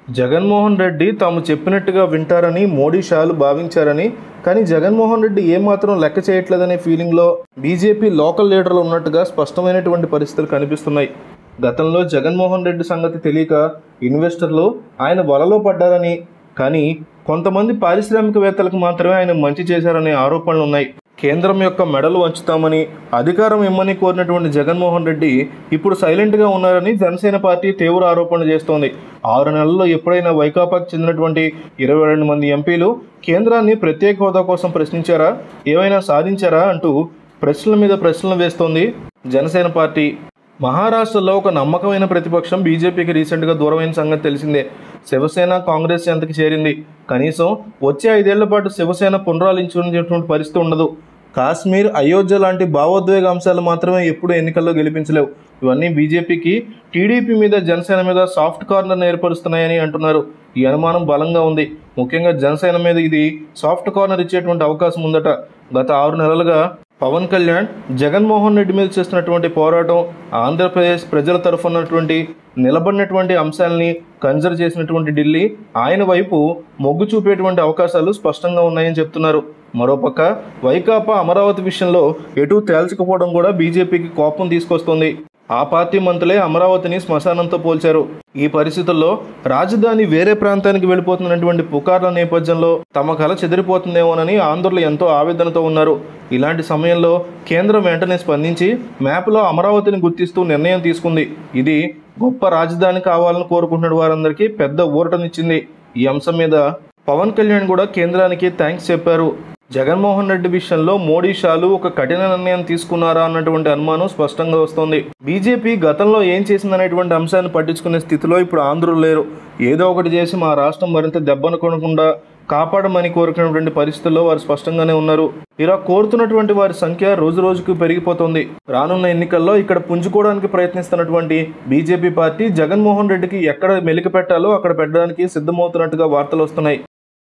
జగన్మోహన్ రెడ్డి తాము చెప్పినట్టుగా వింటారని మోడీ షాలు భావించారని కానీ జగన్మోహన్ రెడ్డి ఏమాత్రం లెక్క చేయట్లేదనే ఫీలింగ్లో బీజేపీ లోకల్ లీడర్లు ఉన్నట్టుగా స్పష్టమైనటువంటి పరిస్థితులు కనిపిస్తున్నాయి గతంలో జగన్మోహన్ రెడ్డి సంగతి తెలియక ఇన్వెస్టర్లు ఆయన వలలో పడ్డారని కానీ కొంతమంది పారిశ్రామికవేత్తలకు మాత్రమే ఆయన మంచి చేశారనే ఆరోపణలు ఉన్నాయి కేంద్రం యొక్క మెడలు వంచుతామని అధికారం ఇమ్మని కోరినటువంటి జగన్మోహన్ రెడ్డి ఇప్పుడు సైలెంట్గా ఉన్నారని జనసేన పార్టీ తీవ్ర ఆరోపణలు చేస్తోంది ఆరు నెలల్లో ఎప్పుడైనా వైకాపాకు చెందినటువంటి ఇరవై రెండు మంది ఎంపీలు కేంద్రాన్ని ప్రత్యేక హోదా కోసం ప్రశ్నించారా ఏమైనా సాధించారా అంటూ ప్రశ్నల మీద ప్రశ్నలు వేస్తోంది జనసేన పార్టీ మహారాష్ట్రలో ఒక నమ్మకమైన ప్రతిపక్షం బీజేపీకి రీసెంట్గా దూరమైన సంగతి తెలిసిందే శివసేన కాంగ్రెస్ ఎంతకి చేరింది కనీసం వచ్చే ఐదేళ్ల పాటు శివసేన పునరాలించుకునేటువంటి పరిస్థితి ఉండదు కాశ్మీర్ అయోధ్య లాంటి భావోద్వేగ అంశాలు మాత్రమే ఎప్పుడు ఎన్నికల్లో గెలిపించలేవు ఇవన్నీ బీజేపీకి టీడీపీ మీద జనసేన మీద సాఫ్ట్ కార్నర్ ఏర్పరుస్తున్నాయని అంటున్నారు ఈ అనుమానం బలంగా ఉంది ముఖ్యంగా జనసేన మీద ఇది సాఫ్ట్ కార్నర్ ఇచ్చేటువంటి అవకాశం ఉందట గత ఆరు నెలలుగా పవన్ కళ్యాణ్ జగన్మోహన్ రెడ్డి మీద చేస్తున్నటువంటి పోరాటం ఆంధ్రప్రదేశ్ ప్రజల తరఫున్నటువంటి నిలబడినటువంటి అంశాలని కన్సర్వ్ చేసినటువంటి ఢిల్లీ ఆయన వైపు మొగ్గు చూపేటువంటి అవకాశాలు స్పష్టంగా ఉన్నాయని చెప్తున్నారు మరోపక్క వైకాపా అమరావతి విషయంలో ఎటూ తేల్చకపోవడం కూడా బీజేపీకి కోపం తీసుకొస్తుంది ఆ పార్టీ మంత్రులే అమరావతిని శ్మశానంతో పోల్చారు ఈ పరిస్థితుల్లో రాజధాని వేరే ప్రాంతానికి వెళ్ళిపోతున్నటువంటి పుకార్ల నేపథ్యంలో తమ కళ చెదిరిపోతుందేమోనని ఆంధ్రులు ఎంతో ఆవేదనతో ఉన్నారు ఇలాంటి సమయంలో కేంద్రం వెంటనే స్పందించి మ్యాప్లో అమరావతిని గుర్తిస్తూ నిర్ణయం తీసుకుంది ఇది గొప్ప రాజధాని కావాలని కోరుకుంటున్న వారందరికీ పెద్ద ఊరటనిచ్చింది ఈ అంశం మీద పవన్ కళ్యాణ్ కూడా కేంద్రానికి థ్యాంక్స్ చెప్పారు జగన్మోహన్ రెడ్డి విషయంలో మోడీ షాలు ఒక కఠిన నిర్ణయం తీసుకున్నారా అన్నటువంటి అనుమానం స్పష్టంగా వస్తోంది బీజేపీ గతంలో ఏం చేసిందనేటువంటి అంశాన్ని పట్టించుకునే స్థితిలో ఇప్పుడు ఆంధ్రులు లేరు ఏదో ఒకటి చేసి మా రాష్ట్రం మరింత దెబ్బనుకోకుండా కాపాడమని కోరుకున్నటువంటి పరిస్థితుల్లో వారు స్పష్టంగానే ఉన్నారు ఇలా కోరుతున్నటువంటి వారి సంఖ్య రోజు రోజుకు పెరిగిపోతుంది రానున్న ఎన్నికల్లో ఇక్కడ పుంజుకోవడానికి ప్రయత్నిస్తున్నటువంటి బీజేపీ పార్టీ జగన్మోహన్ రెడ్డికి ఎక్కడ మెలికి పెట్టాలో అక్కడ పెట్టడానికి సిద్ధమవుతున్నట్టుగా వార్తలు వస్తున్నాయి